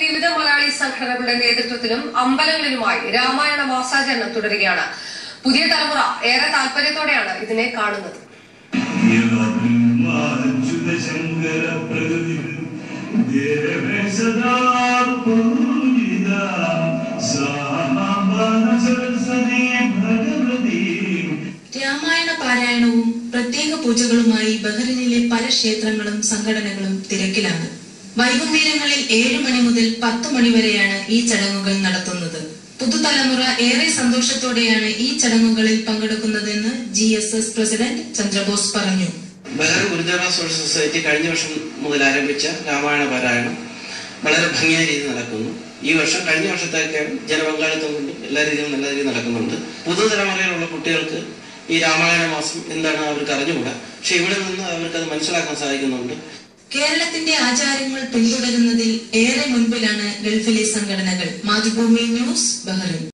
വിവിധ മലയാളി സംഘടനകളുടെ നേതൃത്വത്തിലും അമ്പലങ്ങളിലുമായി രാമായണ മാസാചരണം തുടരുകയാണ് പുതിയ തലമുറ ഏറെ താല്പര്യത്തോടെയാണ് ഇതിനെ കാണുന്നത് ശങ്കര പ്രകൃതി ദേവേ സദാ പൂജിത സാമാന സരസ്വതി ഭഗവതി രാമായണ പാരായണവും പ്രത്യേക പൂജകളുമായി ബഹ്റിനിലെ പല ക്ഷേത്രങ്ങളും സംഘടനകളും തിരക്കിലാണ് വൈകുന്നേരങ്ങളിൽ ഏഴു മണി മുതൽ പത്തു മണി വരെയാണ് ഈ ചടങ്ങുകൾ നടത്തുന്നത് പുതുതലമുറ ഏറെ സന്തോഷത്തോടെയാണ് ഈ ചടങ്ങുകളിൽ പങ്കെടുക്കുന്നതെന്ന് G S S president Chandrabose പറഞ്ഞു ബഹർ ഗുരുദേവ സോഷ്യൽ സൊസൈറ്റി കഴിഞ്ഞ വർഷം മുതൽ ആരംഭിച്ച രാമായണ പാരായണം വളരെ ഭംഗിയായ രീതിയിൽ നടക്കുന്നു ഈ വർഷം കഴിഞ്ഞ വർഷത്തേക്ക് ജനപങ്കാളിത്തം കൊണ്ട് എല്ലാ രീതിയിലും നല്ല രീതിയിൽ നടക്കുന്നുണ്ട് പുതുതലമുറയിലുള്ള കുട്ടികൾക്ക് ഈ രാമായണ മാസം എന്താണ് അവർക്ക് അറിഞ്ഞുകൂടാ പക്ഷെ ഇവിടെ നിന്ന് അവർക്ക് അത് മനസ്സിലാക്കാൻ സാധിക്കുന്നുണ്ട് കേരളത്തിന്റെ ആചാരങ്ങൾ പിന്തുടരുന്നതിൽ ഏറെ മുൻപിലാണ് ഗൾഫിലെ സംഘടനകൾ മാതൃഭൂമി ന്യൂസ് ബഹ്റിൻ